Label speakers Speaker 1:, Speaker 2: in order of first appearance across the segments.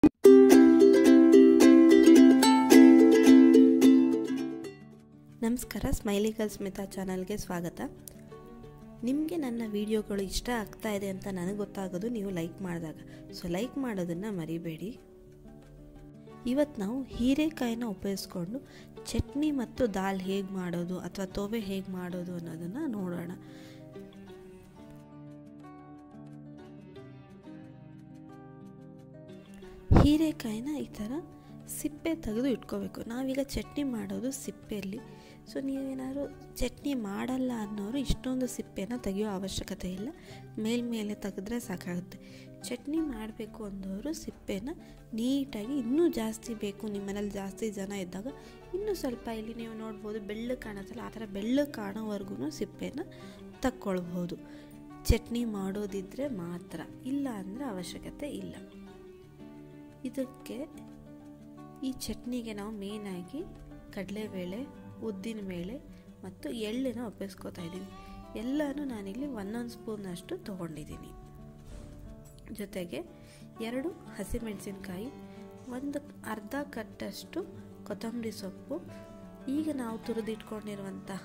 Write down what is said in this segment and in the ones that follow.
Speaker 1: ನಮಸ್ಕಾರ smiley girl Smita ಚಾನಲ್ಗೆ ಸ್ವಾಗತ ನಿಮಗೆ ನನ್ನ ವಿಡಿಯೋಗಳು ಇಷ್ಟ ಆಗ್ತಾ ಇದೆ ಅಂತ ನನಗೆ ಗೊತ್ತಾಗೋದು ನೀವು ಲೈಕ್ ಮಾಡಿದಾಗ ಸೊ ಲೈಕ್ ಮಾಡೋದನ್ನು ಮರಿಬೇಡಿ ಇವತ್ತು ನಾವು ಹೀರೆಕಾಯಿನ ಉಪಯೋಗಿಸ್ಕೊಂಡು ಚಟ್ನಿ ಮತ್ತು ದಾಲ್ ಹೇಗೆ ಮಾಡೋದು ಅಥವಾ ತೋವೆ ಹೇಗೆ ಮಾಡೋದು ಅನ್ನೋದನ್ನು ನೋಡೋಣ ಹೀರೆಕಾಯಿನ ಈ ಥರ ಸಿಪ್ಪೆ ತೆಗೆದು ಇಟ್ಕೋಬೇಕು ನಾವೀಗ ಚಟ್ನಿ ಮಾಡೋದು ಸಿಪ್ಪೆಯಲ್ಲಿ ಸೊ ನೀವೇನಾದ್ರು ಚಟ್ನಿ ಮಾಡಲ್ಲ ಅನ್ನೋರು ಇಷ್ಟೊಂದು ಸಿಪ್ಪೆನ ತೆಗೆಯೋ ಅವಶ್ಯಕತೆ ಇಲ್ಲ ಮೇಲ್ಮೇಲೆ ತೆಗೆದ್ರೆ ಸಾಕಾಗುತ್ತೆ ಚಟ್ನಿ ಮಾಡಬೇಕು ಅಂದವರು ಸಿಪ್ಪೆನ ನೀಟಾಗಿ ಇನ್ನೂ ಜಾಸ್ತಿ ಬೇಕು ನಿಮ್ಮನೇಲಿ ಜಾಸ್ತಿ ಜನ ಇದ್ದಾಗ ಇನ್ನೂ ಸ್ವಲ್ಪ ಇಲ್ಲಿ ನೀವು ನೋಡ್ಬೋದು ಬೆಳ್ಳಗೆ ಕಾಣುತ್ತಲ್ಲ ಆ ಥರ ಬೆಳ್ಳಗೆ ಕಾಣೋವರೆಗೂ ಸಿಪ್ಪೆನ ತಕ್ಕೊಳ್ಬೋದು ಚಟ್ನಿ ಮಾಡೋದಿದ್ದರೆ ಮಾತ್ರ ಇಲ್ಲ ಅಂದರೆ ಅವಶ್ಯಕತೆ ಇಲ್ಲ ಇದಕ್ಕೆ ಈ ಚಟ್ನಿಗೆ ನಾವು ಮೇಯ್ನಾಗಿ ಕಡಲೆಬೇಳೆ ಉದ್ದಿನಬೇಳೆ ಮತ್ತು ಎಳ್ಳನ್ನು ಉಪಯೋಗಿಸ್ಕೋತಾ ಇದ್ದೀವಿ ಎಲ್ಲನೂ ನಾನಿಲ್ಲಿ ಒಂದೊಂದು ಸ್ಪೂನಷ್ಟು ತೊಗೊಂಡಿದ್ದೀನಿ ಜೊತೆಗೆ ಎರಡು ಹಸಿಮೆಣಸಿನ್ಕಾಯಿ ಒಂದು ಅರ್ಧ ಕಟ್ಟಷ್ಟು ಕೊತ್ತಂಬರಿ ಸೊಪ್ಪು ಈಗ ನಾವು ತುರಿದಿಟ್ಕೊಂಡಿರುವಂತಹ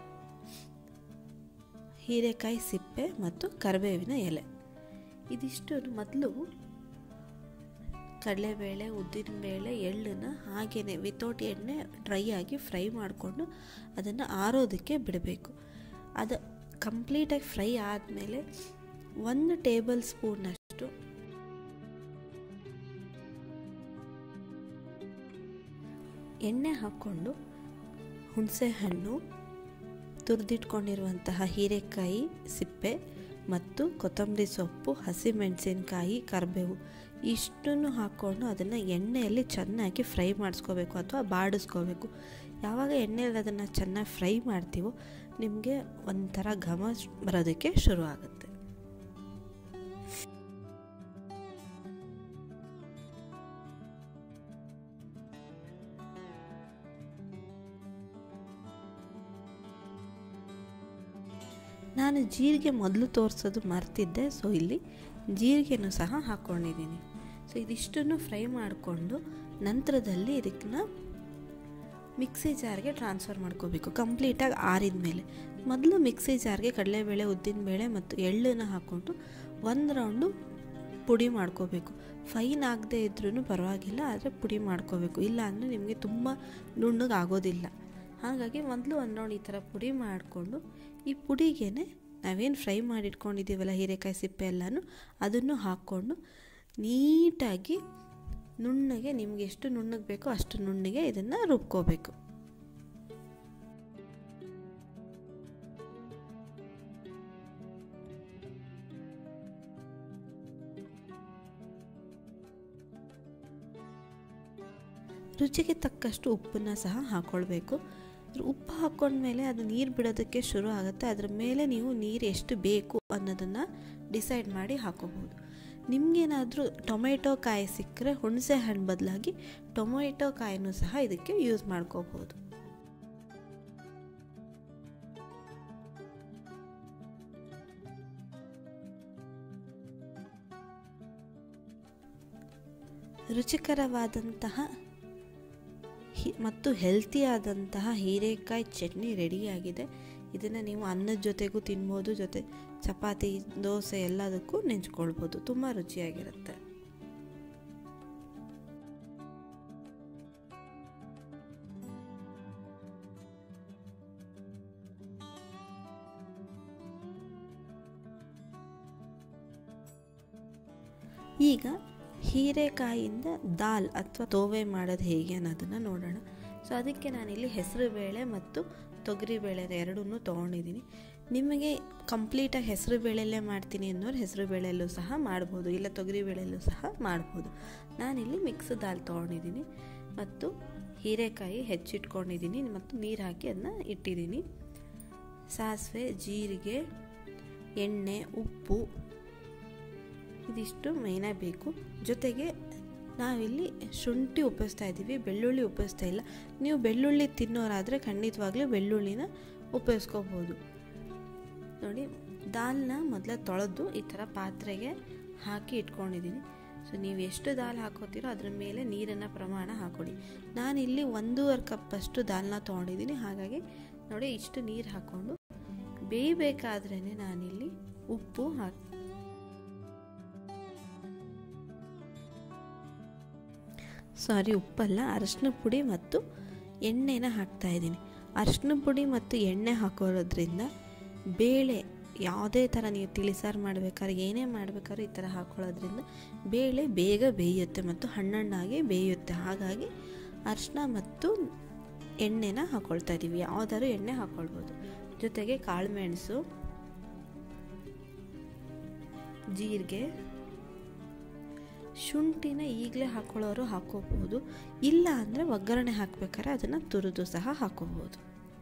Speaker 1: ಹೀರೆಕಾಯಿ ಸಿಪ್ಪೆ ಮತ್ತು ಕರಿಬೇವಿನ ಎಲೆ ಇದಿಷ್ಟು ಮೊದಲು ಕಡಲೆಬೇಳೆ ಉದ್ದಿನಬೇಳೆ ಎಳ್ಳನ್ನು ಹಾಗೆಯೇ ವಿತೌಟ್ ಎಣ್ಣೆ ಡ್ರೈ ಆಗಿ ಫ್ರೈ ಮಾಡಿಕೊಂಡು ಅದನ್ನು ಆರೋದಕ್ಕೆ ಬಿಡಬೇಕು ಅದು ಕಂಪ್ಲೀಟಾಗಿ ಫ್ರೈ ಆದಮೇಲೆ ಒಂದು ಟೇಬಲ್ ಸ್ಪೂನಷ್ಟು ಎಣ್ಣೆ ಹಾಕ್ಕೊಂಡು ಹುಣಸೆ ಹಣ್ಣು ತುರಿದಿಟ್ಕೊಂಡಿರುವಂತಹ ಹೀರೆಕಾಯಿ ಸಿಪ್ಪೆ ಮತ್ತು ಕೊತ್ತಂಬರಿ ಸೊಪ್ಪು ಹಸಿಮೆಣಸಿನ್ಕಾಯಿ ಕರಿಬೇವು ಇಷ್ಟನ್ನು ಹಾಕ್ಕೊಂಡು ಅದನ್ನು ಎಣ್ಣೆಯಲ್ಲಿ ಚೆನ್ನಾಗಿ ಫ್ರೈ ಮಾಡಿಸ್ಕೋಬೇಕು ಅಥವಾ ಬಾಡಿಸ್ಕೋಬೇಕು ಯಾವಾಗ ಎಣ್ಣೆಯಲ್ಲಿ ಅದನ್ನು ಚೆನ್ನಾಗಿ ಫ್ರೈ ಮಾಡ್ತೀವೋ ನಿಮಗೆ ಒಂಥರ ಘಮ ಬರೋದಕ್ಕೆ ಶುರು ಆಗುತ್ತೆ ನಾನು ಜೀರಿಗೆ ಮೊದಲು ತೋರಿಸೋದು ಮರ್ತಿದ್ದೆ ಸೊ ಇಲ್ಲಿ ಜೀರಿಗೆನೂ ಸಹ ಹಾಕ್ಕೊಂಡಿದ್ದೀನಿ ಸೊ ಇದಿಷ್ಟನ್ನು ಫ್ರೈ ಮಾಡಿಕೊಂಡು ನಂತರದಲ್ಲಿ ಇದನ್ನ ಮಿಕ್ಸಿ ಜಾರ್ಗೆ ಟ್ರಾನ್ಸ್ಫರ್ ಮಾಡ್ಕೋಬೇಕು ಕಂಪ್ಲೀಟಾಗಿ ಆರಿದ ಮೇಲೆ ಮೊದಲು ಮಿಕ್ಸಿ ಜಾರ್ಗೆ ಕಡಲೆಬೇಳೆ ಉದ್ದಿನಬೇಳೆ ಮತ್ತು ಎಳ್ಳನ್ನು ಹಾಕ್ಕೊಂಡು ಒಂದು ರೌಂಡು ಪುಡಿ ಮಾಡ್ಕೋಬೇಕು ಫೈನ್ ಆಗದೆ ಇದ್ರೂ ಪರವಾಗಿಲ್ಲ ಆದರೆ ಪುಡಿ ಮಾಡ್ಕೋಬೇಕು ಇಲ್ಲ ಅಂದರೆ ನಿಮಗೆ ತುಂಬ ನುಣ್ಣಗೆ ಆಗೋದಿಲ್ಲ ಹಾಗಾಗಿ ಮೊದಲು ಒಂದು ರೌಂಡ್ ಈ ಥರ ಪುಡಿ ಮಾಡಿಕೊಂಡು ಈ ಪುಡಿಗೆ ನಾವೇನು ಫ್ರೈ ಮಾಡಿಟ್ಕೊಂಡಿದ್ದೀವಲ್ಲ ಹೀರೆಕಾಯಿ ಸಿಪ್ಪೆ ಎಲ್ಲನೂ ಅದನ್ನು ಹಾಕ್ಕೊಂಡು ನೀಟಾಗಿ ನುಣ್ಣಗೆ ನಿಮ್ಗೆ ಎಷ್ಟು ನುಣ್ಣಗೆ ಬೇಕೋ ಅಷ್ಟು ನುಣ್ಣಗೆ ಇದನ್ನು ರುಬ್ಕೋಬೇಕು ರುಚಿಗೆ ತಕ್ಕಷ್ಟು ಉಪ್ಪನ್ನು ಸಹ ಹಾಕ್ಕೊಳ್ಬೇಕು ಉಪ್ಪು ಹಾಕ್ಕೊಂಡ್ಮೇಲೆ ಅದು ನೀರು ಬಿಡೋದಕ್ಕೆ ಶುರು ಆಗುತ್ತೆ ಅದ್ರ ಮೇಲೆ ನೀವು ನೀರು ಎಷ್ಟು ಬೇಕು ಅನ್ನೋದನ್ನು ಡಿಸೈಡ್ ಮಾಡಿ ಹಾಕೋಬೋದು ನಿಮಗೇನಾದರೂ ಟೊಮೆಟೊ ಕಾಯಿ ಸಿಕ್ಕರೆ ಹುಣಸೆ ಹಣ್ಣು ಬದಲಾಗಿ ಟೊಮೆಟೊ ಕಾಯಿನೂ ಸಹ ಇದಕ್ಕೆ ಯೂಸ್ ಮಾಡ್ಕೋಬೋದು ರುಚಿಕರವಾದಂತಹ ಮತ್ತು ಹೆಲ್ತಿಯಾದಂತಹ ಹೀರೆಕಾಯಿ ಚಟ್ನಿ ರೆಡಿಯಾಗಿದೆ ಇದನ್ನು ನೀವು ಅನ್ನದ ಜೊತೆಗೂ ತಿನ್ಬೋದು ಜೊತೆ ಚಪಾತಿ ದೋಸೆ ಎಲ್ಲದಕ್ಕೂ ನೆಂಚ್ಕೊಳ್ಬೋದು ತುಂಬ ರುಚಿಯಾಗಿರುತ್ತೆ ಈಗ ಹೀರೆಕಾಯಿಯಿಂದ ದಾಲ್ ಅಥವಾ ತೋವೆ ಮಾಡೋದು ಹೇಗೆ ಅನ್ನೋದನ್ನು ನೋಡೋಣ ಸೊ ಅದಕ್ಕೆ ನಾನಿಲ್ಲಿ ಹೆಸರು ಬೇಳೆ ಮತ್ತು ತೊಗರಿ ಬೇಳೆ ಎರಡನ್ನೂ ತೊಗೊಂಡಿದ್ದೀನಿ ನಿಮಗೆ ಕಂಪ್ಲೀಟಾಗಿ ಹೆಸರು ಬೇಳೆಯಲ್ಲೇ ಮಾಡ್ತೀನಿ ಅನ್ನೋರು ಹೆಸರು ಬೇಳೆಯಲ್ಲೂ ಸಹ ಮಾಡ್ಬೋದು ಇಲ್ಲ ತೊಗರಿ ಬೇಳೆಯಲ್ಲೂ ಸಹ ಮಾಡ್ಬೋದು ನಾನಿಲ್ಲಿ ಮಿಕ್ಸ್ ದಾಲ್ ತೊಗೊಂಡಿದ್ದೀನಿ ಮತ್ತು ಹೀರೆಕಾಯಿ ಹೆಚ್ಚಿಟ್ಕೊಂಡಿದ್ದೀನಿ ಮತ್ತು ನೀರು ಹಾಕಿ ಅದನ್ನ ಇಟ್ಟಿದ್ದೀನಿ ಸಾಸಿವೆ ಜೀರಿಗೆ ಎಣ್ಣೆ ಉಪ್ಪು ಇದಿಷ್ಟು ಮೇಯ್ನಾಗಿ ಬೇಕು ಜೊತೆಗೆ ನಾವಿಲ್ಲಿ ಶುಂಠಿ ಉಪಯೋಗಿಸ್ತಾ ಇದ್ದೀವಿ ಬೆಳ್ಳುಳ್ಳಿ ಉಪಯೋಗಿಸ್ತಾ ಇಲ್ಲ ನೀವು ಬೆಳ್ಳುಳ್ಳಿ ತಿನ್ನೋರಾದರೆ ಖಂಡಿತವಾಗ್ಲೂ ಬೆಳ್ಳುಳ್ಳಿನ ಉಪಯೋಗಿಸ್ಕೋಬೋದು ನೋಡಿ ದಾಲ್ನ ಮೊದಲೇ ತೊಳೆದು ಈ ಥರ ಪಾತ್ರೆಗೆ ಹಾಕಿ ಇಟ್ಕೊಂಡಿದ್ದೀನಿ ಸೊ ನೀವು ಎಷ್ಟು ದಾಲ್ ಹಾಕೋತೀರೋ ಅದ್ರ ಮೇಲೆ ನೀರಿನ ಪ್ರಮಾಣ ಹಾಕೊಳ್ಳಿ ನಾನಿಲ್ಲಿ ಒಂದೂವರೆ ಕಪ್ಪಷ್ಟು ದಾಲ್ನ ತೊಗೊಂಡಿದ್ದೀನಿ ಹಾಗಾಗಿ ನೋಡಿ ಇಷ್ಟು ನೀರು ಹಾಕ್ಕೊಂಡು ಬೇಯಬೇಕಾದ್ರೇ ನಾನಿಲ್ಲಿ ಉಪ್ಪು ಹಾಕಿ ಸಾರಿ ಉಪ್ಪಲ್ಲ ಅರಶಿನ ಪುಡಿ ಮತ್ತು ಎಣ್ಣೆನ ಹಾಕ್ತಾ ಇದ್ದೀನಿ ಅರಶಿನ ಪುಡಿ ಮತ್ತು ಎಣ್ಣೆ ಹಾಕೋದ್ರಿಂದ ಬೇಳೆ ಯಾವುದೇ ಥರ ನೀವು ತಿಳಿಸಾರು ಮಾಡ್ಬೇಕಾದ್ರೆ ಏನೇ ಮಾಡ್ಬೇಕಾದ್ರೆ ಈ ಥರ ಹಾಕೊಳ್ಳೋದ್ರಿಂದ ಬೇಳೆ ಬೇಗ ಬೇಯುತ್ತೆ ಮತ್ತು ಹಣ್ಣಣ್ಣಾಗಿ ಬೇಯುತ್ತೆ ಹಾಗಾಗಿ ಅರಿಶಿನ ಮತ್ತು ಎಣ್ಣೆನ ಹಾಕ್ಕೊಳ್ತಾ ಇದ್ದೀವಿ ಯಾವುದಾದ್ರು ಎಣ್ಣೆ ಹಾಕ್ಕೊಳ್ಬೋದು ಜೊತೆಗೆ ಕಾಳುಮೆಣಸು ಜೀರಿಗೆ ಶುಂಠಿನ ಈಗಲೇ ಹಾಕೊಳ್ಳೋರು ಹಾಕೋಬಹುದು ಇಲ್ಲ ಅಂದರೆ ಒಗ್ಗರಣೆ ಹಾಕ್ಬೇಕಾದ್ರೆ ಅದನ್ನು ತುರಿದು ಸಹ ಹಾಕೋಬಹುದು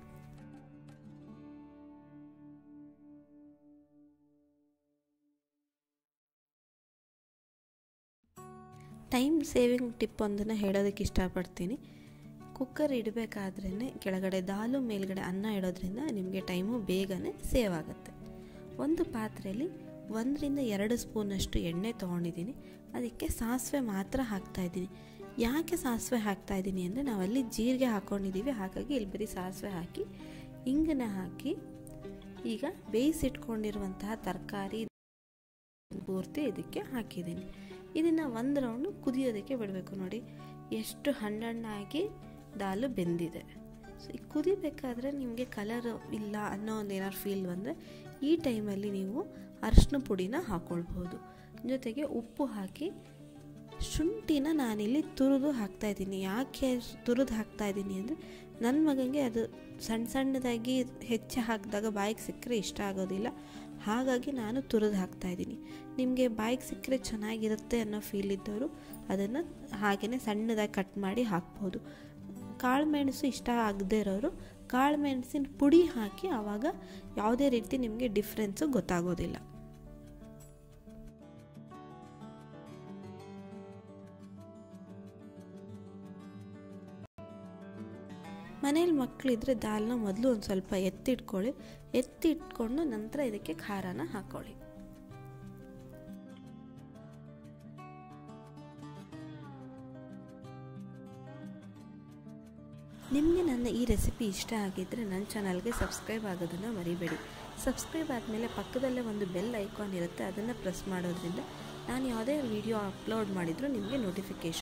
Speaker 1: ಟೈಮ್ ಸೇವಿಂಗ್ ಟಿಪ್ ಒಂದನ್ನು ಹೇಳೋದಕ್ಕೆ ಇಷ್ಟಪಡ್ತೀನಿ ಕುಕ್ಕರ್ ಇಡಬೇಕಾದ್ರೇ ಕೆಳಗಡೆ ದಾಲು ಮೇಲ್ಗಡೆ ಅನ್ನ ಇಡೋದ್ರಿಂದ ನಿಮಗೆ ಟೈಮು ಬೇಗನೆ ಸೇವ್ ಆಗುತ್ತೆ ಒಂದು ಪಾತ್ರೆಯಲ್ಲಿ ಒಂದರಿಂದ ಎರಡು ಸ್ಪೂನಷ್ಟು ಎಣ್ಣೆ ತೊಗೊಂಡಿದ್ದೀನಿ ಅದಕ್ಕೆ ಸಾಸಿವೆ ಮಾತ್ರ ಹಾಕ್ತಾಯಿದ್ದೀನಿ ಯಾಕೆ ಸಾಸಿವೆ ಹಾಕ್ತಾಯಿದ್ದೀನಿ ಅಂದರೆ ನಾವಲ್ಲಿ ಜೀರಿಗೆ ಹಾಕ್ಕೊಂಡಿದ್ದೀವಿ ಹಾಗಾಗಿ ಇಲ್ಲಿ ಬರೀ ಸಾಸಿವೆ ಹಾಕಿ ಹಿಂಗನ್ನ ಹಾಕಿ ಈಗ ಬೇಯಿಸಿಟ್ಕೊಂಡಿರುವಂತಹ ತರಕಾರಿ ಪೂರ್ತಿ ಇದಕ್ಕೆ ಹಾಕಿದ್ದೀನಿ ಇದನ್ನು ಒಂದು ರೌಂಡು ಕುದಿಯೋದಕ್ಕೆ ಬಿಡಬೇಕು ನೋಡಿ ಎಷ್ಟು ಹಣ್ಣಣ್ಣಾಗಿ ದಾಲು ಬೆಂದಿದೆ ಸೊ ಈ ಕುದಿಬೇಕಾದ್ರೆ ನಿಮಗೆ ಕಲರ್ ಇಲ್ಲ ಅನ್ನೋ ಒಂದು ಏನಾದ್ರು ಫೀಲ್ ಬಂದರೆ ಈ ಟೈಮಲ್ಲಿ ನೀವು ಅರಿಶಿನ ಪುಡಿನ ಹಾಕ್ಕೊಳ್ಬೋದು ಜೊತೆಗೆ ಉಪ್ಪು ಹಾಕಿ ಶುಂಠಿನ ನಾನಿಲ್ಲಿ ತುರಿದು ಹಾಕ್ತಾಯಿದ್ದೀನಿ ಯಾಕೆ ತುರಿದು ಹಾಕ್ತಾಯಿದ್ದೀನಿ ಅಂದರೆ ನನ್ನ ಮಗನಿಗೆ ಅದು ಸಣ್ಣ ಸಣ್ಣದಾಗಿ ಹೆಚ್ಚು ಹಾಕಿದಾಗ ಬಾಯಿಗೆ ಸಿಕ್ಕರೆ ಇಷ್ಟ ಆಗೋದಿಲ್ಲ ಹಾಗಾಗಿ ನಾನು ತುರಿದು ಹಾಕ್ತಾಯಿದ್ದೀನಿ ನಿಮಗೆ ಬಾಯಿಗೆ ಸಿಕ್ಕರೆ ಚೆನ್ನಾಗಿರುತ್ತೆ ಅನ್ನೋ ಫೀಲ್ ಇದ್ದವರು ಅದನ್ನು ಹಾಗೆಯೇ ಸಣ್ಣದಾಗಿ ಕಟ್ ಮಾಡಿ ಹಾಕ್ಬೋದು ಕಾಳು ಮೆಣಸು ಇಷ್ಟ ಆಗದೇ ಇರೋರು ಕಾಳು ಮೆಣಸಿನ ಪುಡಿ ಹಾಕಿ ಆವಾಗ ಯಾವುದೇ ರೀತಿ ನಿಮಗೆ ಡಿಫ್ರೆನ್ಸು ಗೊತ್ತಾಗೋದಿಲ್ಲ ಮನೇಲಿ ಮಕ್ಕಳಿದ್ರೆ ದಾಲ್ನ ಮೊದಲು ಒಂದು ಸ್ವಲ್ಪ ಎತ್ತಿಟ್ಕೊಳ್ಳಿ ಎತ್ತಿಟ್ಕೊಂಡು ನಂತರ ಇದಕ್ಕೆ ಖಾರನ ಹಾಕ್ಕೊಳ್ಳಿ ನಿಮಗೆ ನನ್ನ ಈ ರೆಸಿಪಿ ಇಷ್ಟ ಆಗಿದ್ದರೆ ನನ್ನ ಚಾನಲ್ಗೆ ಸಬ್ಸ್ಕ್ರೈಬ್ ಆಗೋದನ್ನು ಮರಿಬೇಡಿ ಸಬ್ಸ್ಕ್ರೈಬ್ ಆದಮೇಲೆ ಪಕ್ಕದಲ್ಲೇ ಒಂದು ಬೆಲ್ ಐಕಾನ್ ಇರುತ್ತೆ ಅದನ್ನು ಪ್ರೆಸ್ ಮಾಡೋದ್ರಿಂದ ನಾನು ಯಾವುದೇ ವಿಡಿಯೋ ಅಪ್ಲೋಡ್ ಮಾಡಿದರೂ ನಿಮಗೆ ನೋಟಿಫಿಕೇಷನ್